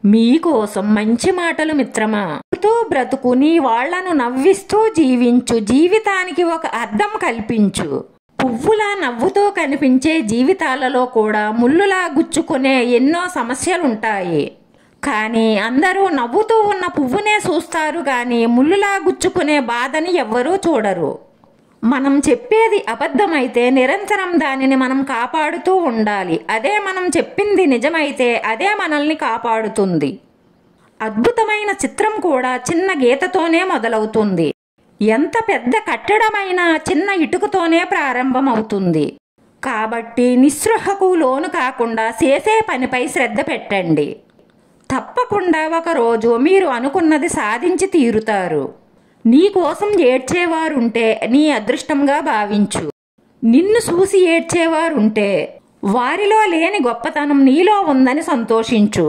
మీకోసం మంచి మాటలు మిత్రమా తో బ్రతుకు నీ వాళ్లను నవ్విస్తూ జీవించు జీవితానికి ఒక అర్థం కల్పించు పువ్వులా నవ్వుతో కనిపించే జీవితాలలో కూడా ముళ్ళులా గుచ్చుకునే ఎన్నో సమస్యలుంటాయి కానీ అందరూ నవ్వుతూ ఉన్న పువ్వునే చూస్తారు కానీ ముళ్ళులా గుచ్చుకునే బాధని ఎవ్వరూ చూడరు మనం చెప్పేది అబద్ధమైతే నిరంతరం దానిని మనం కాపాడుతూ ఉండాలి అదే మనం చెప్పింది నిజమైతే అదే మనల్ని కాపాడుతుంది అద్భుతమైన చిత్రం కూడా చిన్న గీతతోనే మొదలవుతుంది ఎంత పెద్ద కట్టడమైనా చిన్న ఇటుకతోనే ప్రారంభమవుతుంది కాబట్టి నిస్పృహకు లోను కాకుండా చేసే పనిపై శ్రద్ధ పెట్టండి తప్పకుండా ఒకరోజు మీరు అనుకున్నది సాధించి తీరుతారు నీ కోసం ఏడ్చేవారుంటే నీ అదృష్టంగా భావించు నిన్ను చూసి ఏడ్చేవారుంటే వారిలో లేని గొప్పతనం నీలో ఉందని సంతోషించు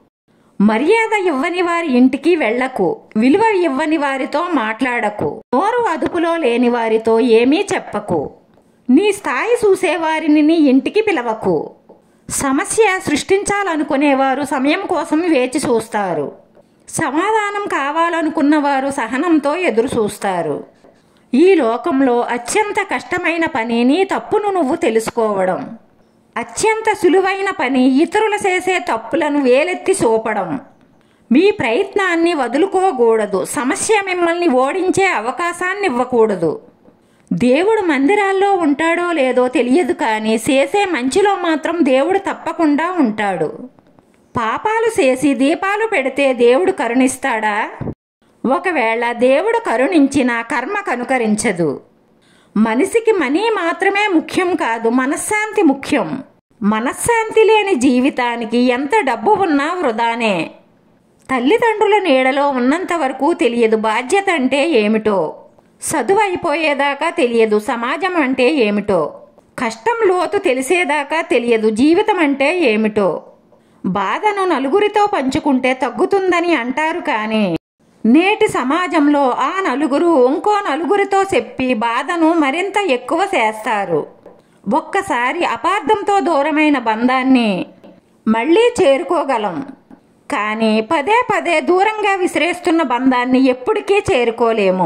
మర్యాద ఇవ్వని వారి ఇంటికి వెళ్లకు విలువ ఇవ్వని వారితో మాట్లాడకు నోరు అదుపులో లేని వారితో ఏమీ చెప్పకు నీ స్థాయి చూసేవారిని నీ ఇంటికి పిలవకు సమస్య సృష్టించాలనుకునేవారు సమయం కోసం వేచి చూస్తారు సమాధానం కావాలనుకున్నవారు సహనంతో ఎదురు చూస్తారు ఈ లోకంలో అత్యంత కష్టమైన పని నీ తప్పును నువ్వు తెలుసుకోవడం అత్యంత సులువైన పని ఇతరులు చేసే తప్పులను వేలెత్తి చూపడం మీ ప్రయత్నాన్ని వదులుకోకూడదు సమస్య మిమ్మల్ని ఓడించే అవకాశాన్ని ఇవ్వకూడదు దేవుడు మందిరాల్లో ఉంటాడో లేదో తెలియదు కానీ చేసే మంచిలో మాత్రం దేవుడు తప్పకుండా ఉంటాడు పాపాలు చేసి దీపాలు పెడితే దేవుడు కరుణిస్తాడా ఒకవేళ దేవుడు కరుణించిన కర్మ కనుకరించదు మనిషికి మనీ మాత్రమే ముఖ్యం కాదు మనశ్శాంతి ముఖ్యం మనశ్శాంతి లేని జీవితానికి ఎంత డబ్బు ఉన్నా వృధానే తల్లిదండ్రుల నీడలో ఉన్నంత వరకు తెలియదు బాధ్యత అంటే ఏమిటో చదువు అయిపోయేదాకా తెలియదు సమాజం అంటే ఏమిటో కష్టం లోతు తెలిసేదాకా తెలియదు జీవితం అంటే ఏమిటో బాధను నలుగురితో పంచుకుంటే తగ్గుతుందని అంటారు కానీ నేటి సమాజంలో ఆ నలుగురు ఇంకో నలుగురితో చెప్పి బాధను మరింత ఎక్కువ చేస్తారు ఒక్కసారి అపార్థంతో దూరమైన బంధాన్ని మళ్ళీ చేరుకోగలం కానీ పదే పదే దూరంగా విసిరేస్తున్న బంధాన్ని ఎప్పటికీ చేరుకోలేము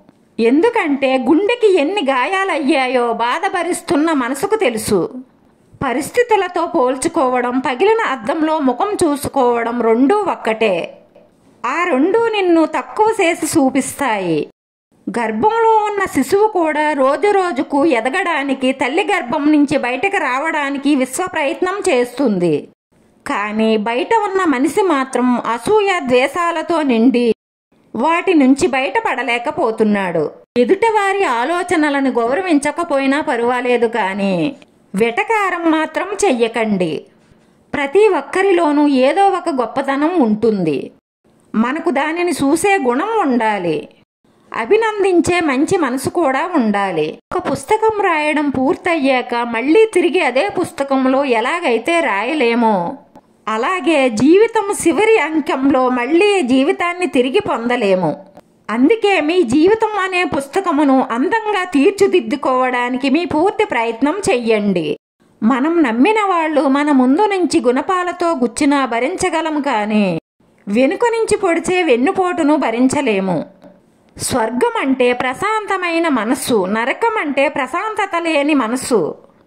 ఎందుకంటే గుండెకి ఎన్ని గాయాలయ్యాయో బాధపరిస్తున్న మనసుకు తెలుసు పరిస్థితులతో పోల్చుకోవడం పగిలిన అద్దంలో ముఖం చూసుకోవడం రెండూ ఒక్కటే ఆ రెండు నిన్ను తక్కువ చేసి చూపిస్తాయి గర్భంలో ఉన్న శిశువు కూడా రోజు రోజుకు ఎదగడానికి తల్లి గర్భం నుంచి బయటకు రావడానికి విశ్వ ప్రయత్నం చేస్తుంది కానీ బయట ఉన్న మనిషి మాత్రం అసూయ ద్వేషాలతో నిండి వాటి నుంచి బయటపడలేకపోతున్నాడు ఎదుటివారి ఆలోచనలను గౌరవించకపోయినా పర్వాలేదు కానీ వెటకారం మాత్రం చెయ్యకండి ప్రతి ఒక్కరిలోనూ ఏదో ఒక గొప్పతనం ఉంటుంది మనకు దానిని చూసే గుణం ఉండాలి అభినందించే మంచి మనసు కూడా ఉండాలి ఒక పుస్తకం రాయడం పూర్తయ్యాక మళ్ళీ తిరిగి అదే పుస్తకంలో ఎలాగైతే రాయలేమో అలాగే జీవితం చివరి అంకంలో మళ్ళీ జీవితాన్ని తిరిగి పొందలేము అందుకే మీ జీవితం అనే పుస్తకమును అందంగా తీర్చిదిద్దుకోవడానికి మీ పూర్తి ప్రయత్నం చెయ్యండి మనం నమ్మిన వాళ్ళు మన ముందు నుంచి గుణపాలతో గుచ్చినా భరించగలం కానీ వెనుక నుంచి పొడిచే వెన్నుపోటును భరించలేము స్వర్గం అంటే ప్రశాంతమైన మనస్సు నరకం అంటే ప్రశాంతత లేని మనస్సు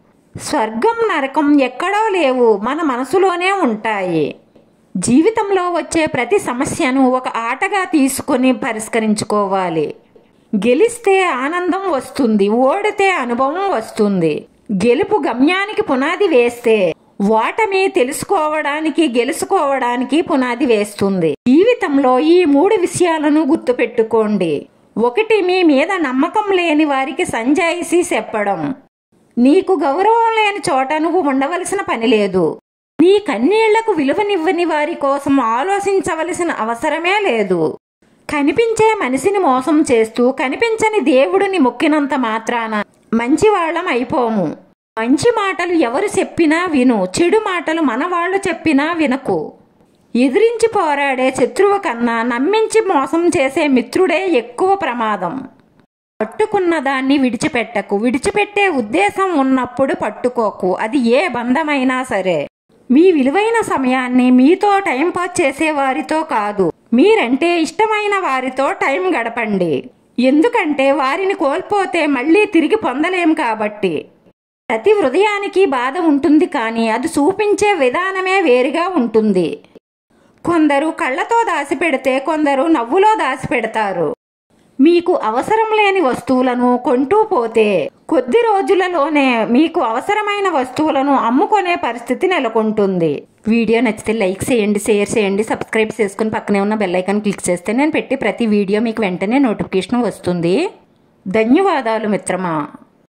స్వర్గం నరకం ఎక్కడో లేవు మన మనసులోనే ఉంటాయి జీవితంలో వచ్చే ప్రతి సమస్యను ఒక ఆటగా తీసుకొని పరిష్కరించుకోవాలి గెలిస్తే ఆనందం వస్తుంది ఓడితే అనుభవం వస్తుంది గెలుపు గమ్యానికి పునాది వేస్తే ఓటమి తెలుసుకోవడానికి గెలుచుకోవడానికి పునాది వేస్తుంది జీవితంలో ఈ మూడు విషయాలను గుర్తుపెట్టుకోండి ఒకటి మీ మీద నమ్మకం లేని వారికి సంజాయిషి చెప్పడం నీకు గౌరవం లేని చోట నువ్వు ఉండవలసిన పని లేదు నీ కన్నీళ్లకు విలువనివ్వని వారి కోసం ఆలోచించవలసిన అవసరమే లేదు కనిపించే మనిషిని మోసం చేస్తూ కనిపించని దేవుడిని మొక్కినంత మాత్రాన మంచివాళ్ళం అయిపోము మంచి మాటలు ఎవరు చెప్పినా విను చెడు మాటలు మన వాళ్ళు చెప్పినా వినకు ఎదిరించి పోరాడే శత్రువు కన్నా నమ్మించి మోసం చేసే మిత్రుడే ఎక్కువ ప్రమాదం పట్టుకున్న దాన్ని విడిచిపెట్టకు విడిచిపెట్టే ఉద్దేశం ఉన్నప్పుడు పట్టుకోకు అది ఏ బంధమైనా సరే మీ విలువైన సమయాన్ని మీతో టైం పాస్ చేసే వారితో కాదు మీరంటే ఇష్టమైన వారితో టైం గడపండి ఎందుకంటే వారిని కోల్పోతే మళ్ళీ తిరిగి పొందలేం కాబట్టి ప్రతి హృదయానికి బాధ ఉంటుంది కానీ అది చూపించే విధానమే వేరుగా ఉంటుంది కొందరు కళ్ళతో దాచిపెడితే కొందరు నవ్వులో దాచిపెడతారు మీకు అవసరం లేని వస్తువులను కొంటూ పోతే కొద్ది రోజులలోనే మీకు అవసరమైన వస్తువులను అమ్ముకునే పరిస్థితి నెలకొంటుంది వీడియో నచ్చితే లైక్ చేయండి షేర్ చేయండి సబ్స్క్రైబ్ చేసుకుని పక్కనే ఉన్న బెల్ ఐకాన్ క్లిక్ చేస్తే నేను పెట్టి ప్రతి వీడియో మీకు వెంటనే నోటిఫికేషన్ వస్తుంది ధన్యవాదాలు మిత్రమా